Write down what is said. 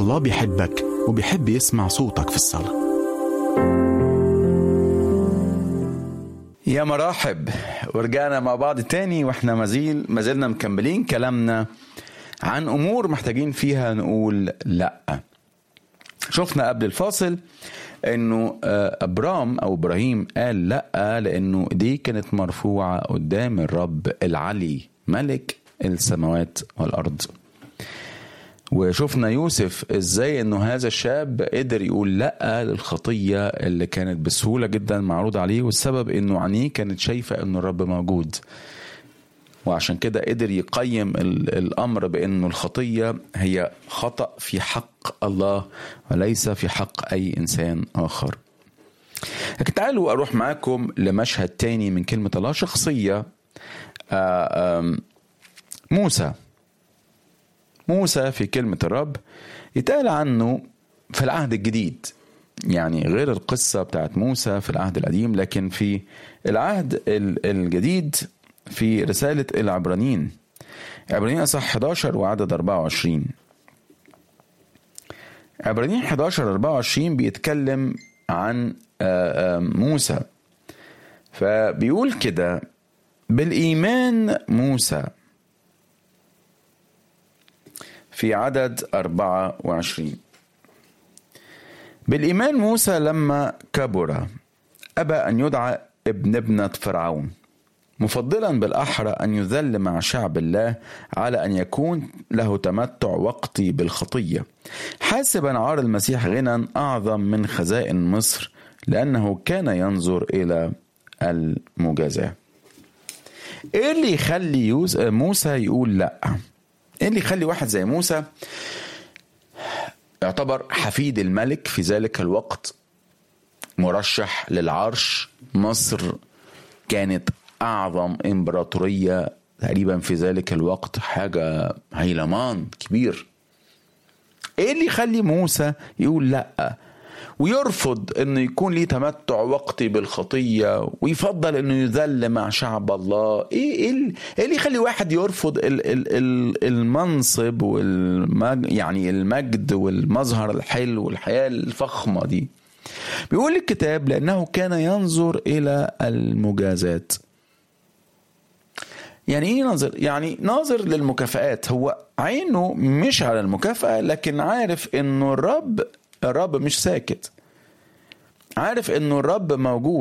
الله بيحبك وبيحب يسمع صوتك في الصلاة يا مراحب ورجعنا مع بعض تاني واحنا مازيل ما زلنا مكملين كلامنا عن امور محتاجين فيها نقول لا شفنا قبل الفاصل انه ابرام او ابراهيم قال لا لانه دي كانت مرفوعه قدام الرب العلي ملك السماوات والارض وشفنا يوسف ازاي انه هذا الشاب قدر يقول لا للخطيه اللي كانت بسهوله جدا معروض عليه والسبب انه عينيه كانت شايفه انه الرب موجود وعشان كده قدر يقيم الامر بانه الخطيه هي خطا في حق الله وليس في حق اي انسان اخر لكن تعالوا اروح معاكم لمشهد تاني من كلمه الله شخصيه موسى موسى في كلمة الرب يتقال عنه في العهد الجديد يعني غير القصة بتاعت موسى في العهد القديم لكن في العهد الجديد في رسالة العبرانيين عبرانيين أصح 11 وعدد 24 عبرانيين 11 24 بيتكلم عن موسى فبيقول كده بالإيمان موسى في عدد 24 بالإيمان موسى لما كبر أبى أن يدعى ابن ابنة فرعون مفضلا بالأحرى أن يذل مع شعب الله على أن يكون له تمتع وقتي بالخطية حاسبا عار المسيح غنى أعظم من خزائن مصر لأنه كان ينظر إلى المجازاة إيه اللي يخلي موسى يقول لأ ايه اللي يخلي واحد زي موسى يعتبر حفيد الملك في ذلك الوقت مرشح للعرش مصر كانت اعظم امبراطوريه تقريبا في ذلك الوقت حاجه هيلمان كبير ايه اللي يخلي موسى يقول لا ويرفض انه يكون ليه تمتع وقتي بالخطيه ويفضل انه يذل مع شعب الله ايه ايه اللي يخلي واحد يرفض ال ال ال المنصب والمج يعني المجد والمظهر الحلو والحياه الفخمه دي بيقول الكتاب لانه كان ينظر الى المجازات يعني ايه ناظر يعني ناظر للمكافآت هو عينه مش على المكافأة لكن عارف انه الرب الرب مش ساكت عارف انه الرب موجود